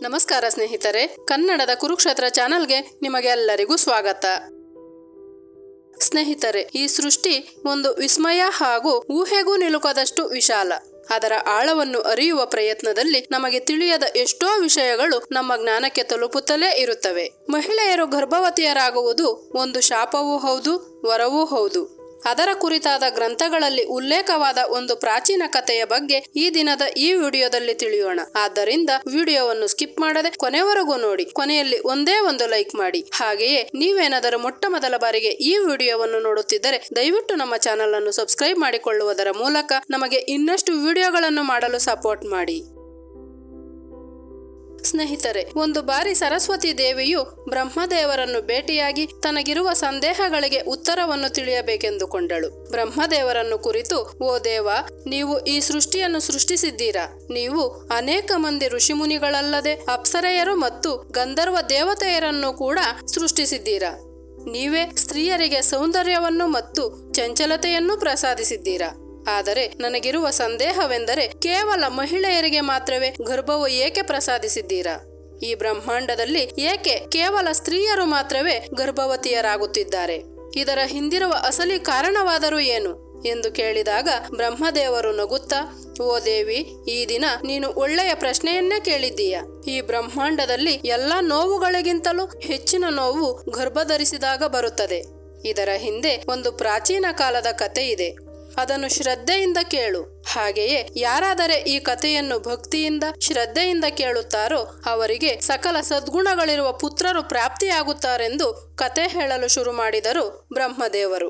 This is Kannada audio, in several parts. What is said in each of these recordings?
ನಮಸ್ಕಾರ ಸ್ನೇಹಿತರೆ ಕನ್ನಡದ ಕುರುಕ್ಷೇತ್ರ ಚಾನಲ್ಗೆ ನಿಮಗೆಲ್ಲರಿಗೂ ಸ್ವಾಗತ ಸ್ನೇಹಿತರೆ ಈ ಸೃಷ್ಟಿ ಒಂದು ವಿಸ್ಮಯ ಹಾಗೂ ಊಹೆಗೂ ನಿಲುಕದಷ್ಟು ವಿಶಾಲ ಅದರ ಆಳವನ್ನು ಅರಿಯುವ ಪ್ರಯತ್ನದಲ್ಲಿ ನಮಗೆ ತಿಳಿಯದ ಎಷ್ಟೋ ವಿಷಯಗಳು ನಮ್ಮ ಜ್ಞಾನಕ್ಕೆ ತಲುಪುತ್ತಲೇ ಇರುತ್ತವೆ ಮಹಿಳೆಯರು ಗರ್ಭವತಿಯರಾಗುವುದು ಒಂದು ಶಾಪವೂ ಹೌದು ವರವೂ ಹೌದು ಅದರ ಕುರಿತಾದ ಗ್ರಂಥಗಳಲ್ಲಿ ಉಲ್ಲೇಖವಾದ ಒಂದು ಪ್ರಾಚೀನ ಕಥೆಯ ಬಗ್ಗೆ ಈ ದಿನದ ಈ ವಿಡಿಯೋದಲ್ಲಿ ತಿಳಿಯೋಣ ಆದ್ದರಿಂದ ವಿಡಿಯೋವನ್ನು ಸ್ಕಿಪ್ ಮಾಡದೆ ಕೊನೆವರೆಗೂ ನೋಡಿ ಕೊನೆಯಲ್ಲಿ ಒಂದೇ ಒಂದು ಲೈಕ್ ಮಾಡಿ ಹಾಗೆಯೇ ನೀವೇನಾದರೂ ಮೊಟ್ಟ ಮೊದಲ ಬಾರಿಗೆ ಈ ವಿಡಿಯೋವನ್ನು ನೋಡುತ್ತಿದ್ದರೆ ದಯವಿಟ್ಟು ನಮ್ಮ ಚಾನಲ್ ಅನ್ನು ಸಬ್ಸ್ಕ್ರೈಬ್ ಮಾಡಿಕೊಳ್ಳುವುದರ ಮೂಲಕ ನಮಗೆ ಇನ್ನಷ್ಟು ವಿಡಿಯೋಗಳನ್ನು ಮಾಡಲು ಸಪೋರ್ಟ್ ಮಾಡಿ ಸ್ನೇಹಿತರೆ ಒಂದು ಬಾರಿ ಸರಸ್ವತಿ ದೇವಿಯು ಬ್ರಹ್ಮದೇವರನ್ನು ಭೇಟಿಯಾಗಿ ತನಗಿರುವ ಸಂದೇಹಗಳಿಗೆ ಉತ್ತರವನ್ನು ತಿಳಿಯಬೇಕೆಂದುಕೊಂಡಳು ಬ್ರಹ್ಮದೇವರನ್ನು ಕುರಿತು ಓ ದೇವ ನೀವು ಈ ಸೃಷ್ಟಿಯನ್ನು ಸೃಷ್ಟಿಸಿದ್ದೀರಾ ನೀವು ಅನೇಕ ಮಂದಿ ಋಷಿಮುನಿಗಳಲ್ಲದೆ ಅಪ್ಸರೆಯರು ಮತ್ತು ಗಂಧರ್ವ ದೇವತೆಯರನ್ನು ಕೂಡ ಸೃಷ್ಟಿಸಿದ್ದೀರಾ ನೀವೇ ಸ್ತ್ರೀಯರಿಗೆ ಸೌಂದರ್ಯವನ್ನು ಮತ್ತು ಚಂಚಲತೆಯನ್ನು ಪ್ರಸಾದಿಸಿದ್ದೀರಾ ಆದರೆ ನನಗಿರುವ ಸಂದೇಹವೆಂದರೆ ಕೇವಲ ಮಹಿಳೆಯರಿಗೆ ಮಾತ್ರವೇ ಗರ್ಭವು ಏಕೆ ಪ್ರಸಾದಿಸಿದ್ದೀರಾ ಈ ಬ್ರಹ್ಮಾಂಡದಲ್ಲಿ ಏಕೆ ಕೇವಲ ಸ್ತ್ರೀಯರು ಮಾತ್ರವೇ ಗರ್ಭವತಿಯರಾಗುತ್ತಿದ್ದಾರೆ ಇದರ ಹಿಂದಿರುವ ಅಸಲಿ ಕಾರಣವಾದರೂ ಏನು ಎಂದು ಕೇಳಿದಾಗ ಬ್ರಹ್ಮದೇವರು ನಗುತ್ತಾ ಓ ದೇವಿ ಈ ದಿನ ನೀನು ಒಳ್ಳೆಯ ಪ್ರಶ್ನೆಯನ್ನೇ ಕೇಳಿದ್ದೀಯ ಈ ಬ್ರಹ್ಮಾಂಡದಲ್ಲಿ ಎಲ್ಲ ನೋವುಗಳಿಗಿಂತಲೂ ಹೆಚ್ಚಿನ ನೋವು ಗರ್ಭಧರಿಸಿದಾಗ ಬರುತ್ತದೆ ಇದರ ಹಿಂದೆ ಒಂದು ಪ್ರಾಚೀನ ಕಾಲದ ಕತೆ ಇದೆ ಅದನ್ನು ಶ್ರದ್ಧೆಯಿಂದ ಕೇಳು ಹಾಗೆಯೇ ಯಾರಾದರೆ ಈ ಕಥೆಯನ್ನು ಭಕ್ತಿಯಿಂದ ಶ್ರದ್ಧೆಯಿಂದ ಕೇಳುತ್ತಾರೋ ಅವರಿಗೆ ಸಕಲ ಸದ್ಗುಣಗಳಿರುವ ಪುತ್ರರು ಪ್ರಾಪ್ತಿಯಾಗುತ್ತಾರೆಂದು ಕತೆ ಹೇಳಲು ಶುರು ಮಾಡಿದರು ಬ್ರಹ್ಮದೇವರು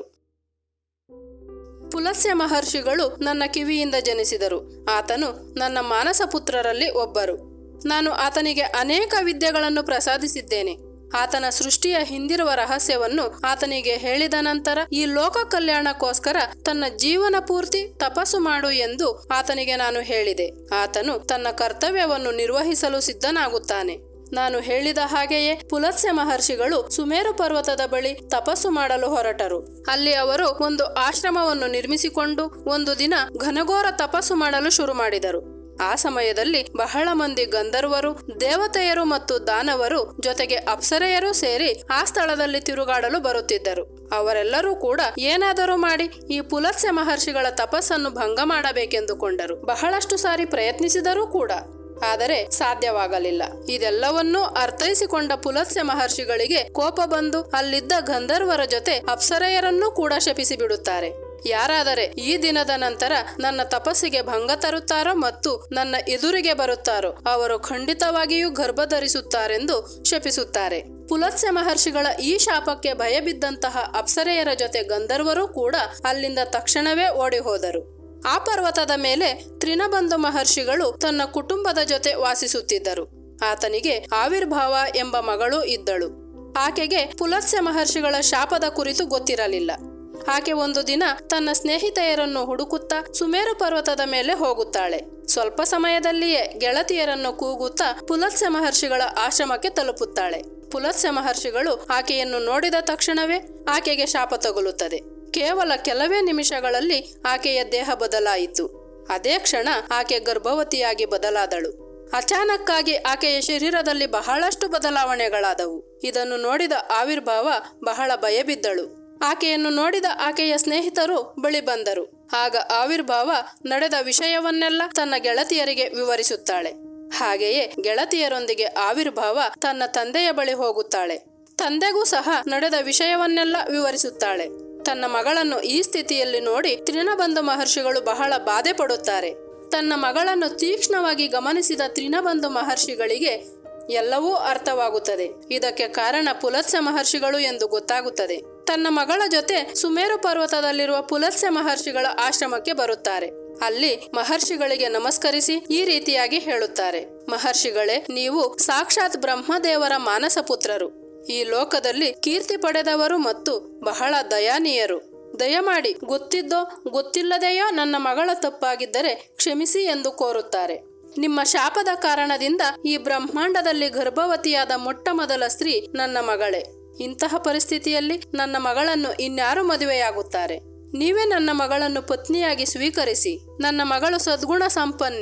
ಪುಲಸ್ಯ ಮಹರ್ಷಿಗಳು ನನ್ನ ಕಿವಿಯಿಂದ ಜನಿಸಿದರು ಆತನು ನನ್ನ ಮಾನಸ ಪುತ್ರರಲ್ಲಿ ಒಬ್ಬರು ನಾನು ಆತನಿಗೆ ಅನೇಕ ವಿದ್ಯೆಗಳನ್ನು ಪ್ರಸಾದಿಸಿದ್ದೇನೆ ಆತನ ಸೃಷ್ಟಿಯ ಹಿಂದಿರುವ ರಹಸ್ಯವನ್ನು ಆತನಿಗೆ ಹೇಳಿದ ನಂತರ ಈ ಲೋಕ ಕಲ್ಯಾಣಕ್ಕೋಸ್ಕರ ತನ್ನ ಜೀವನ ಪೂರ್ತಿ ತಪಸ್ಸು ಮಾಡು ಎಂದು ಆತನಿಗೆ ನಾನು ಹೇಳಿದೆ ಆತನು ತನ್ನ ಕರ್ತವ್ಯವನ್ನು ನಿರ್ವಹಿಸಲು ಸಿದ್ಧನಾಗುತ್ತಾನೆ ನಾನು ಹೇಳಿದ ಹಾಗೆಯೇ ಪುಲತ್ಸ್ಯ ಮಹರ್ಷಿಗಳು ಸುಮೇರು ಪರ್ವತದ ಬಳಿ ತಪಸ್ಸು ಮಾಡಲು ಹೊರಟರು ಅಲ್ಲಿ ಅವರು ಒಂದು ಆಶ್ರಮವನ್ನು ನಿರ್ಮಿಸಿಕೊಂಡು ಒಂದು ದಿನ ಘನಘೋರ ತಪಸ್ಸು ಮಾಡಲು ಶುರು ಮಾಡಿದರು ಆ ಸಮಯದಲ್ಲಿ ಬಹಳ ಮಂದಿ ಗಂಧರ್ವರು ದೇವತೆಯರು ಮತ್ತು ದಾನವರು ಜೊತೆಗೆ ಅಪ್ಸರೆಯರು ಸೇರಿ ಆ ಸ್ಥಳದಲ್ಲಿ ತಿರುಗಾಡಲು ಬರುತ್ತಿದ್ದರು ಅವರೆಲ್ಲರೂ ಕೂಡ ಏನಾದರೂ ಮಾಡಿ ಈ ಪುಲತ್ಸ್ಯ ಮಹರ್ಷಿಗಳ ತಪಸ್ಸನ್ನು ಭಂಗ ಮಾಡಬೇಕೆಂದುಕೊಂಡರು ಬಹಳಷ್ಟು ಸಾರಿ ಪ್ರಯತ್ನಿಸಿದರೂ ಕೂಡ ಆದರೆ ಸಾಧ್ಯವಾಗಲಿಲ್ಲ ಇದೆಲ್ಲವನ್ನೂ ಅರ್ಥೈಸಿಕೊಂಡ ಪುಲತ್ಸ್ಯ ಮಹರ್ಷಿಗಳಿಗೆ ಕೋಪ ಬಂದು ಅಲ್ಲಿದ್ದ ಗಂಧರ್ವರ ಜೊತೆ ಅಪ್ಸರೆಯರನ್ನೂ ಕೂಡ ಶಪಿಸಿ ಬಿಡುತ್ತಾರೆ ಯಾರಾದರೆ ಈ ದಿನದ ನಂತರ ನನ್ನ ತಪಸ್ಸಿಗೆ ಭಂಗ ತರುತ್ತಾರೋ ಮತ್ತು ನನ್ನ ಎದುರಿಗೆ ಬರುತ್ತಾರೋ ಅವರು ಖಂಡಿತವಾಗಿಯೂ ಗರ್ಭಧರಿಸುತ್ತಾರೆಂದು ಶಪಿಸುತ್ತಾರೆ ಪುಲತ್ಸ್ಯ ಮಹರ್ಷಿಗಳ ಈ ಶಾಪಕ್ಕೆ ಭಯಬಿದ್ದಂತಹ ಅಪ್ಸರೆಯರ ಜೊತೆ ಗಂಧರ್ವರು ಕೂಡ ಅಲ್ಲಿಂದ ತಕ್ಷಣವೇ ಓಡಿ ಹೋದರು ಆ ಪರ್ವತದ ಮೇಲೆ ತ್ರಿನಬಂಧು ಮಹರ್ಷಿಗಳು ತನ್ನ ಕುಟುಂಬದ ಜೊತೆ ವಾಸಿಸುತ್ತಿದ್ದರು ಆತನಿಗೆ ಆವಿರ್ಭಾವ ಎಂಬ ಮಗಳು ಇದ್ದಳು ಆಕೆಗೆ ಪುಲತ್ಸ್ಯ ಮಹರ್ಷಿಗಳ ಶಾಪದ ಕುರಿತು ಗೊತ್ತಿರಲಿಲ್ಲ ಆಕೆ ಒಂದು ದಿನ ತನ್ನ ಸ್ನೇಹಿತೆಯರನ್ನು ಹುಡುಕುತ್ತಾ ಸುಮೇರು ಪರ್ವತದ ಮೇಲೆ ಹೋಗುತ್ತಾಳೆ ಸ್ವಲ್ಪ ಸಮಯದಲ್ಲಿಯೇ ಗೆಳತಿಯರನ್ನು ಕೂಗುತ್ತಾ ಪುಲತ್ಸ್ಯ ಮಹರ್ಷಿಗಳ ಆಶ್ರಮಕ್ಕೆ ತಲುಪುತ್ತಾಳೆ ಪುಲತ್ಸ್ಯ ಮಹರ್ಷಿಗಳು ಆಕೆಯನ್ನು ನೋಡಿದ ತಕ್ಷಣವೇ ಆಕೆಗೆ ಶಾಪ ತಗುಲುತ್ತದೆ ಕೇವಲ ಕೆಲವೇ ನಿಮಿಷಗಳಲ್ಲಿ ಆಕೆಯ ದೇಹ ಬದಲಾಯಿತು ಅದೇ ಕ್ಷಣ ಆಕೆ ಗರ್ಭವತಿಯಾಗಿ ಬದಲಾದಳು ಅಚಾನಕ್ಕಾಗಿ ಆಕೆಯ ಶರೀರದಲ್ಲಿ ಬಹಳಷ್ಟು ಬದಲಾವಣೆಗಳಾದವು ಇದನ್ನು ನೋಡಿದ ಆವಿರ್ಭಾವ ಬಹಳ ಭಯಬಿದ್ದಳು ಆಕೆಯನ್ನು ನೋಡಿದ ಆಕೆಯ ಸ್ನೇಹಿತರು ಬಳಿ ಬಂದರು ಆಗ ಆವಿರ್ಭಾವ ನಡೆದ ವಿಷಯವನ್ನೆಲ್ಲ ತನ್ನ ಗೆಳತಿಯರಿಗೆ ವಿವರಿಸುತ್ತಾಳೆ ಹಾಗೆಯೇ ಗೆಳತಿಯರೊಂದಿಗೆ ಆವಿರ್ಭಾವ ತನ್ನ ತಂದೆಯ ಬಳಿ ಹೋಗುತ್ತಾಳೆ ತಂದೆಗೂ ಸಹ ನಡೆದ ವಿಷಯವನ್ನೆಲ್ಲ ವಿವರಿಸುತ್ತಾಳೆ ತನ್ನ ಮಗಳನ್ನು ಈ ಸ್ಥಿತಿಯಲ್ಲಿ ನೋಡಿ ತ್ರಿನಬಂಧು ಮಹರ್ಷಿಗಳು ಬಹಳ ಬಾಧೆ ಪಡುತ್ತಾರೆ ತನ್ನ ಮಗಳನ್ನು ತೀಕ್ಷ್ಣವಾಗಿ ಗಮನಿಸಿದ ತ್ರಿನಬಂಧು ಮಹರ್ಷಿಗಳಿಗೆ ಎಲ್ಲವೂ ಅರ್ಥವಾಗುತ್ತದೆ ಇದಕ್ಕೆ ಕಾರಣ ಪುಲತ್ಸ್ಯ ಮಹರ್ಷಿಗಳು ಎಂದು ಗೊತ್ತಾಗುತ್ತದೆ ತನ್ನ ಮಗಳ ಜೊತೆ ಸುಮೇರು ಪರ್ವತದಲ್ಲಿರುವ ಪುಲತ್ಸ್ಯ ಮಹರ್ಷಿಗಳ ಆಶ್ರಮಕ್ಕೆ ಬರುತ್ತಾರೆ ಅಲ್ಲಿ ಮಹರ್ಷಿಗಳಿಗೆ ನಮಸ್ಕರಿಸಿ ಈ ರೀತಿಯಾಗಿ ಹೇಳುತ್ತಾರೆ ಮಹರ್ಷಿಗಳೇ ನೀವು ಸಾಕ್ಷಾತ್ ಬ್ರಹ್ಮದೇವರ ಮಾನಸ ಪುತ್ರರು ಈ ಲೋಕದಲ್ಲಿ ಕೀರ್ತಿ ಪಡೆದವರು ಮತ್ತು ಬಹಳ ದಯಾನೀಯರು ದಯಮಾಡಿ ಗೊತ್ತಿದ್ದೋ ಗೊತ್ತಿಲ್ಲದೆಯೋ ನನ್ನ ಮಗಳ ತಪ್ಪಾಗಿದ್ದರೆ ಕ್ಷಮಿಸಿ ಎಂದು ಕೋರುತ್ತಾರೆ ನಿಮ್ಮ ಶಾಪದ ಕಾರಣದಿಂದ ಈ ಬ್ರಹ್ಮಾಂಡದಲ್ಲಿ ಗರ್ಭವತಿಯಾದ ಮೊಟ್ಟ ಮೊದಲ ಸ್ತ್ರೀ ನನ್ನ ಮಗಳೇ ಇಂತಹ ಪರಿಸ್ಥಿತಿಯಲ್ಲಿ ನನ್ನ ಮಗಳನ್ನು ಇನ್ಯಾರು ಮದುವೆಯಾಗುತ್ತಾರೆ ನೀವೇ ನನ್ನ ಮಗಳನ್ನು ಪತ್ನಿಯಾಗಿ ಸ್ವೀಕರಿಸಿ ನನ್ನ ಮಗಳು ಸದ್ಗುಣ ಸಂಪನ್ನೆ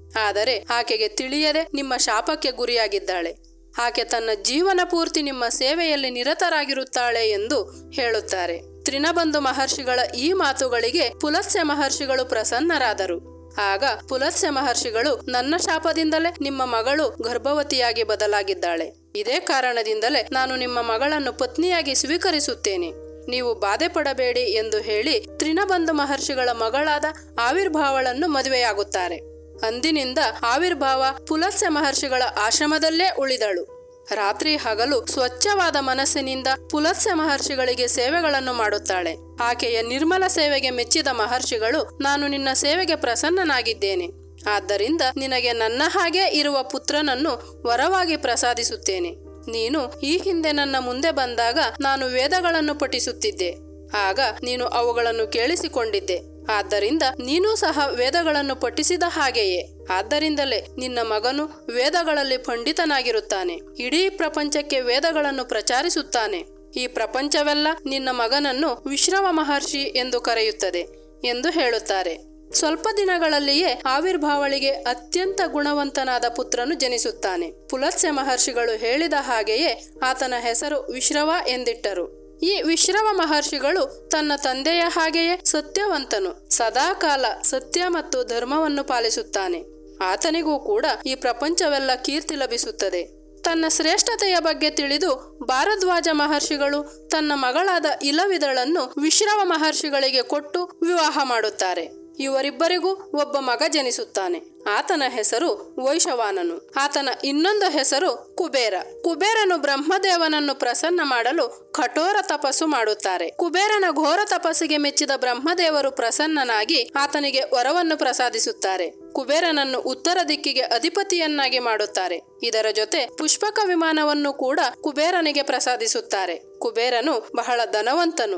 ಆದರೆ ಆಕೆಗೆ ತಿಳಿಯದೆ ನಿಮ್ಮ ಶಾಪಕ್ಕೆ ಗುರಿಯಾಗಿದ್ದಾಳೆ ಆಕೆ ತನ್ನ ಜೀವನ ಪೂರ್ತಿ ನಿಮ್ಮ ಸೇವೆಯಲ್ಲಿ ನಿರತರಾಗಿರುತ್ತಾಳೆ ಎಂದು ಹೇಳುತ್ತಾರೆ ತ್ರಿನಬಂಧು ಮಹರ್ಷಿಗಳ ಈ ಮಾತುಗಳಿಗೆ ಪುಲತ್ಸ್ಯ ಮಹರ್ಷಿಗಳು ಪ್ರಸನ್ನರಾದರು ಆಗ ಪುಲತ್ಸ್ಯ ಮಹರ್ಷಿಗಳು ನನ್ನ ಶಾಪದಿಂದಲೇ ನಿಮ್ಮ ಮಗಳು ಗರ್ಭವತಿಯಾಗಿ ಬದಲಾಗಿದ್ದಾಳೆ ಇದೇ ಕಾರಣದಿಂದಲೇ ನಾನು ನಿಮ್ಮ ಮಗಳನ್ನು ಪತ್ನಿಯಾಗಿ ಸ್ವೀಕರಿಸುತ್ತೇನೆ ನೀವು ಬಾಧೆ ಪಡಬೇಡಿ ಎಂದು ಹೇಳಿ ತ್ರಿನಬಂಧು ಮಹರ್ಷಿಗಳ ಮಗಳಾದ ಆವಿರ್ಭಾವಳನ್ನು ಮದುವೆಯಾಗುತ್ತಾರೆ ಅಂದಿನಿಂದ ಆವಿರ್ಭಾವ ಪುಲತ್ಸ್ಯ ಮಹರ್ಷಿಗಳ ಆಶ್ರಮದಲ್ಲೇ ಉಳಿದಳು ರಾತ್ರಿ ಹಗಲು ಸ್ವಚ್ಛವಾದ ಮನಸ್ಸಿನಿಂದ ಪುಲತ್ಸ್ಯ ಮಹರ್ಷಿಗಳಿಗೆ ಸೇವೆಗಳನ್ನು ಮಾಡುತ್ತಾಳೆ ಆಕೆಯ ನಿರ್ಮಲ ಸೇವೆಗೆ ಮೆಚ್ಚಿದ ಮಹರ್ಷಿಗಳು ನಾನು ನಿನ್ನ ಸೇವೆಗೆ ಪ್ರಸನ್ನನಾಗಿದ್ದೇನೆ ಆದ್ದರಿಂದ ನಿನಗೆ ನನ್ನ ಹಾಗೆ ಇರುವ ಪುತ್ರನನ್ನು ವರವಾಗಿ ಪ್ರಸಾದಿಸುತ್ತೇನೆ ನೀನು ಈ ಹಿಂದೆ ನನ್ನ ಮುಂದೆ ಬಂದಾಗ ನಾನು ವೇದಗಳನ್ನು ಪಠಿಸುತ್ತಿದ್ದೆ ಆಗ ನೀನು ಅವುಗಳನ್ನು ಕೇಳಿಸಿಕೊಂಡಿದ್ದೆ ಆದ್ದರಿಂದ ನೀನೂ ಸಹ ವೇದಗಳನ್ನು ಪಠಿಸಿದ ಹಾಗೆಯೇ ಆದ್ದರಿಂದಲೇ ನಿನ್ನ ಮಗನು ವೇದಗಳಲ್ಲಿ ಪಂಡಿತನಾಗಿರುತ್ತಾನೆ ಇಡೀ ಪ್ರಪಂಚಕ್ಕೆ ವೇದಗಳನ್ನು ಪ್ರಚಾರಿಸುತ್ತಾನೆ ಈ ಪ್ರಪಂಚವೆಲ್ಲ ನಿನ್ನ ಮಗನನ್ನು ವಿಶ್ರವ ಮಹರ್ಷಿ ಎಂದು ಕರೆಯುತ್ತದೆ ಎಂದು ಹೇಳುತ್ತಾರೆ ಸ್ವಲ್ಪ ದಿನಗಳಲ್ಲಿಯೇ ಆವಿರ್ಭಾವಳಿಗೆ ಅತ್ಯಂತ ಗುಣವಂತನಾದ ಪುತ್ರನು ಜನಿಸುತ್ತಾನೆ ಪುಲತ್ಸ್ಯ ಮಹರ್ಷಿಗಳು ಹೇಳಿದ ಹಾಗೆಯೇ ಆತನ ಹೆಸರು ವಿಶ್ರವ ಎಂದಿಟ್ಟರು ಈ ವಿಶ್ರವ ಮಹರ್ಷಿಗಳು ತನ್ನ ತಂದೆಯ ಹಾಗೆಯೇ ಸತ್ಯವಂತನು ಸದಾಕಾಲ ಸತ್ಯ ಮತ್ತು ಧರ್ಮವನ್ನು ಪಾಲಿಸುತ್ತಾನೆ ಆತನಿಗೂ ಕೂಡ ಈ ಪ್ರಪಂಚವೆಲ್ಲ ಕೀರ್ತಿ ಲಭಿಸುತ್ತದೆ ತನ್ನ ಶ್ರೇಷ್ಠತೆಯ ಬಗ್ಗೆ ತಿಳಿದು ಭಾರದ್ವಾಜ ಮಹರ್ಷಿಗಳು ತನ್ನ ಮಗಳಾದ ಇಲವಿದಳನ್ನು ವಿಶ್ರವ ಮಹರ್ಷಿಗಳಿಗೆ ಕೊಟ್ಟು ವಿವಾಹ ಮಾಡುತ್ತಾರೆ ಇವರಿಬ್ಬರಿಗೂ ಒಬ್ಬ ಮಗ ಜನಿಸುತ್ತಾನೆ ಆತನ ಹೆಸರು ವೈಶವಾನನು ಆತನ ಇನ್ನೊಂದು ಹೆಸರು ಕುಬೇರ ಕುಬೇರನು ಬ್ರಹ್ಮದೇವನನ್ನು ಪ್ರಸನ್ನ ಮಾಡಲು ಕಠೋರ ತಪಸ್ಸು ಮಾಡುತ್ತಾರೆ ಕುಬೇರನ ಘೋರ ತಪಸ್ಸಿಗೆ ಮೆಚ್ಚಿದ ಬ್ರಹ್ಮದೇವರು ಪ್ರಸನ್ನನಾಗಿ ಆತನಿಗೆ ವರವನ್ನು ಪ್ರಸಾದಿಸುತ್ತಾರೆ ಕುಬೇರನನ್ನು ಉತ್ತರ ದಿಕ್ಕಿಗೆ ಅಧಿಪತಿಯನ್ನಾಗಿ ಮಾಡುತ್ತಾರೆ ಇದರ ಜೊತೆ ಪುಷ್ಪಕ ವಿಮಾನವನ್ನು ಕೂಡ ಕುಬೇರನಿಗೆ ಪ್ರಸಾದಿಸುತ್ತಾರೆ ಕುಬೇರನು ಬಹಳ ಧನವಂತನು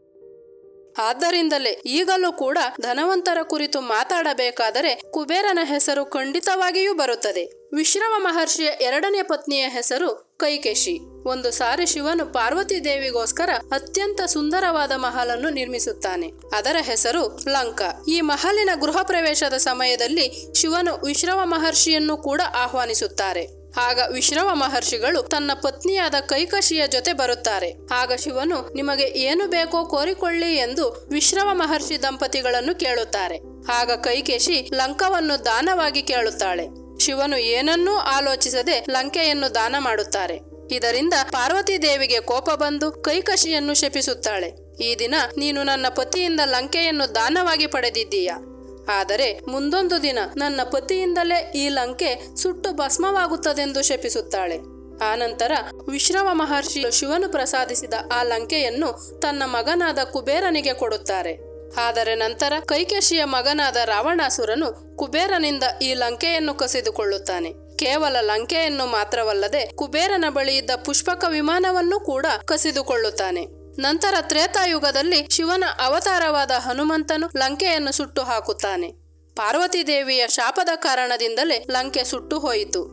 ಆದ್ದರಿಂದಲೇ ಈಗಲೂ ಕೂಡ ಧನವಂತರ ಕುರಿತು ಮಾತಾಡಬೇಕಾದರೆ ಕುಬೇರನ ಹೆಸರು ಖಂಡಿತವಾಗಿಯೂ ಬರುತ್ತದೆ ವಿಶ್ರವ ಮಹರ್ಷಿಯ ಎರಡನೇ ಪತ್ನಿಯ ಹೆಸರು ಕೈಕೇಶಿ ಒಂದು ಸಾರಿ ಶಿವನು ಪಾರ್ವತಿ ದೇವಿಗೋಸ್ಕರ ಅತ್ಯಂತ ಸುಂದರವಾದ ಮಹಲನ್ನು ನಿರ್ಮಿಸುತ್ತಾನೆ ಅದರ ಹೆಸರು ಲಂಕಾ ಈ ಮಹಲಿನ ಗೃಹ ಪ್ರವೇಶದ ಸಮಯದಲ್ಲಿ ಶಿವನು ವಿಶ್ರವ ಮಹರ್ಷಿಯನ್ನು ಕೂಡ ಆಹ್ವಾನಿಸುತ್ತಾರೆ ಆಗ ವಿಶ್ರವ ಮಹರ್ಷಿಗಳು ತನ್ನ ಪತ್ನಿಯಾದ ಕೈಕಶಿಯ ಜೊತೆ ಬರುತ್ತಾರೆ ಆಗ ಶಿವನು ನಿಮಗೆ ಏನು ಬೇಕೋ ಕೋರಿಕೊಳ್ಳಿ ಎಂದು ವಿಶ್ರವ ಮಹರ್ಷಿ ದಂಪತಿಗಳನ್ನು ಕೇಳುತ್ತಾರೆ ಆಗ ಕೈಕೇಶಿ ಲಂಕವನ್ನು ದಾನವಾಗಿ ಕೇಳುತ್ತಾಳೆ ಶಿವನು ಏನನ್ನೂ ಆಲೋಚಿಸದೆ ಲಂಕೆಯನ್ನು ದಾನ ಮಾಡುತ್ತಾರೆ ಇದರಿಂದ ಪಾರ್ವತಿ ದೇವಿಗೆ ಕೋಪ ಬಂದು ಕೈಕಶಿಯನ್ನು ಶಪಿಸುತ್ತಾಳೆ ಈ ದಿನ ನೀನು ನನ್ನ ಪತಿಯಿಂದ ಲಂಕೆಯನ್ನು ದಾನವಾಗಿ ಪಡೆದಿದ್ದೀಯಾ ಆದರೆ ಮುಂದೊಂದು ದಿನ ನನ್ನ ಪತಿಯಿಂದಲೇ ಈ ಲಂಕೆ ಸುಟ್ಟು ಭಸ್ಮವಾಗುತ್ತದೆಂದು ಶಪಿಸುತ್ತಾಳೆ ಆನಂತರ ವಿಶ್ರವ ಮಹರ್ಷಿ ಶಿವನು ಪ್ರಸಾದಿಸಿದ ಆ ಲಂಕೆಯನ್ನು ತನ್ನ ಮಗನಾದ ಕುಬೇರನಿಗೆ ಕೊಡುತ್ತಾರೆ ಆದರೆ ನಂತರ ಕೈಕೇಶಿಯ ಮಗನಾದ ರಾವಣಾಸುರನು ಕುಬೇರನಿಂದ ಈ ಲಂಕೆಯನ್ನು ಕಸಿದುಕೊಳ್ಳುತ್ತಾನೆ ಕೇವಲ ಲಂಕೆಯನ್ನು ಮಾತ್ರವಲ್ಲದೆ ಕುಬೇರನ ಬಳಿ ಇದ್ದ ಪುಷ್ಪಕ ವಿಮಾನವನ್ನು ಕೂಡ ಕಸಿದುಕೊಳ್ಳುತ್ತಾನೆ ನಂತರ ತ್ರೇತಾಯುಗದಲ್ಲಿ ಶಿವನ ಅವತಾರವಾದ ಹನುಮಂತನು ಲಂಕೆಯನ್ನು ಸುಟ್ಟು ಹಾಕುತ್ತಾನೆ ಪಾರ್ವತಿ ದೇವಿಯ ಶಾಪದ ಕಾರಣದಿಂದಲೇ ಲಂಕೆ ಸುಟ್ಟು ಹೋಯಿತು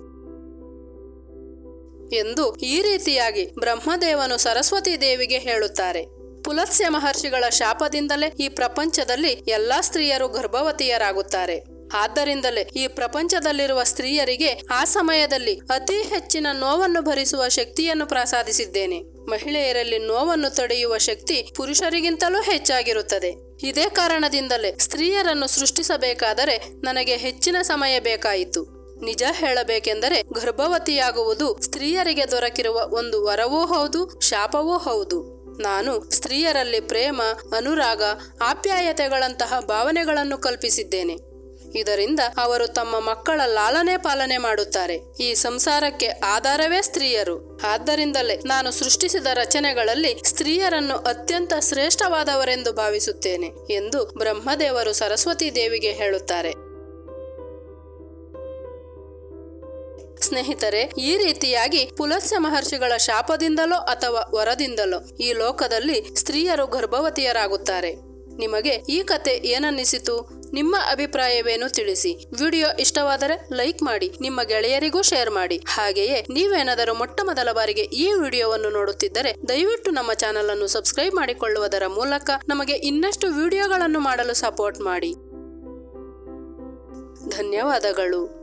ಎಂದು ಈ ರೀತಿಯಾಗಿ ಬ್ರಹ್ಮದೇವನು ಸರಸ್ವತಿ ದೇವಿಗೆ ಹೇಳುತ್ತಾರೆ ಪುಲತ್ಸ್ಯ ಮಹರ್ಷಿಗಳ ಶಾಪದಿಂದಲೇ ಈ ಪ್ರಪಂಚದಲ್ಲಿ ಎಲ್ಲಾ ಸ್ತ್ರೀಯರು ಗರ್ಭವತಿಯರಾಗುತ್ತಾರೆ ಆದ್ದರಿಂದಲೇ ಈ ಪ್ರಪಂಚದಲ್ಲಿರುವ ಸ್ತ್ರೀಯರಿಗೆ ಆ ಸಮಯದಲ್ಲಿ ಅತಿ ಹೆಚ್ಚಿನ ನೋವನ್ನು ಭರಿಸುವ ಶಕ್ತಿಯನ್ನು ಪ್ರಸಾದಿಸಿದ್ದೇನೆ ಮಹಿಳೆಯರಲ್ಲಿ ನೋವನ್ನು ತಡೆಯುವ ಶಕ್ತಿ ಪುರುಷರಿಗಿಂತಲೂ ಹೆಚ್ಚಾಗಿರುತ್ತದೆ ಇದೇ ಕಾರಣದಿಂದಲೇ ಸ್ತ್ರೀಯರನ್ನು ಸೃಷ್ಟಿಸಬೇಕಾದರೆ ನನಗೆ ಹೆಚ್ಚಿನ ಸಮಯ ಬೇಕಾಯಿತು ನಿಜ ಹೇಳಬೇಕೆಂದರೆ ಗರ್ಭವತಿಯಾಗುವುದು ಸ್ತ್ರೀಯರಿಗೆ ದೊರಕಿರುವ ಒಂದು ವರವೂ ಹೌದು ಶಾಪವೂ ಹೌದು ನಾನು ಸ್ತ್ರೀಯರಲ್ಲಿ ಪ್ರೇಮ ಅನುರಾಗ ಆಪ್ಯಾಯತೆಗಳಂತಹ ಭಾವನೆಗಳನ್ನು ಕಲ್ಪಿಸಿದ್ದೇನೆ ಇದರಿಂದ ಅವರು ತಮ್ಮ ಮಕ್ಕಳ ಲಾಲನೆ ಪಾಲನೆ ಮಾಡುತ್ತಾರೆ ಈ ಸಂಸಾರಕ್ಕೆ ಆಧಾರವೇ ಸ್ತ್ರೀಯರು ಆದ್ದರಿಂದಲೇ ನಾನು ಸೃಷ್ಟಿಸಿದ ರಚನೆಗಳಲ್ಲಿ ಸ್ತ್ರೀಯರನ್ನು ಅತ್ಯಂತ ಶ್ರೇಷ್ಠವಾದವರೆಂದು ಭಾವಿಸುತ್ತೇನೆ ಎಂದು ಬ್ರಹ್ಮದೇವರು ಸರಸ್ವತಿ ದೇವಿಗೆ ಹೇಳುತ್ತಾರೆ ಸ್ನೇಹಿತರೆ ಈ ರೀತಿಯಾಗಿ ಪುಲತ್ಸ್ಯ ಮಹರ್ಷಿಗಳ ಶಾಪದಿಂದಲೋ ಅಥವಾ ವರದಿಂದಲೋ ಈ ಲೋಕದಲ್ಲಿ ಸ್ತ್ರೀಯರು ಗರ್ಭವತಿಯರಾಗುತ್ತಾರೆ ನಿಮಗೆ ಈ ಕತೆ ಏನನ್ನಿಸಿತು ನಿಮ್ಮ ಅಭಿಪ್ರಾಯವೇನು ತಿಳಿಸಿ ವಿಡಿಯೋ ಇಷ್ಟವಾದರೆ ಲೈಕ್ ಮಾಡಿ ನಿಮ್ಮ ಗೆಳೆಯರಿಗೂ ಶೇರ್ ಮಾಡಿ ಹಾಗೆಯೇ ನೀವೇನಾದರೂ ಮೊಟ್ಟ ಮೊದಲ ಬಾರಿಗೆ ಈ ವಿಡಿಯೋವನ್ನು ನೋಡುತ್ತಿದ್ದರೆ ದಯವಿಟ್ಟು ನಮ್ಮ ಚಾನಲ್ ಅನ್ನು ಸಬ್ಸ್ಕ್ರೈಬ್ ಮಾಡಿಕೊಳ್ಳುವುದರ ಮೂಲಕ ನಮಗೆ ಇನ್ನಷ್ಟು ವಿಡಿಯೋಗಳನ್ನು ಮಾಡಲು ಸಪೋರ್ಟ್ ಮಾಡಿ ಧನ್ಯವಾದಗಳು